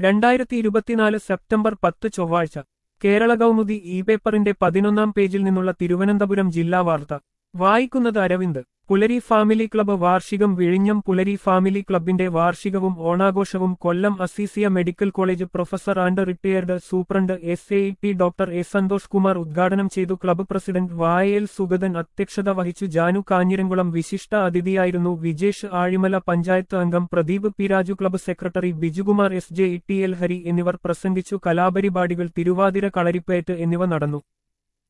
രണ്ടായിരത്തി ഇരുപത്തിനാല് സെപ്റ്റംബർ പത്ത് ചൊവ്വാഴ്ച കേരള കൗമുദി ഇ പേപ്പറിന്റെ പതിനൊന്നാം പേജിൽ നിന്നുള്ള തിരുവനന്തപുരം ജില്ലാ വാർത്ത വായിക്കുന്നത് അരവിന്ദ് പുലരി ഫാമിലി ക്ലബ്ബ് വാർഷികം വിഴിഞ്ഞം പുലരി ഫാമിലി ക്ലബിന്റെ വാർഷികവും ഓണാഘോഷവും Kollam Azeezia medical college professor and retired superintendent S A P doctor S Santhosh Kumar ഉദ്ഘാടനം ചെയ്തു ക്ലബ്ബ് പ്രസിഡന്റ് വായൽ സുഗതൻ അധ്യക്ഷത വഹിച്ചു ജാനു കാഞ്ഞിരംകുളം വിശിഷ്ട അതിഥിയായിരുന്നു വിജേഷ് ആഴിമല പഞ്ചായത്ത് അംഗം Pradeep P Raju club secretary Bijukumar S J T L Hari എന്നിവർ പ്രസംഗിച്ചു കലാപരിപാടികൾ തിരുവാതിര കളരിപ്പയറ്റ് എന്നിവ നടന്നു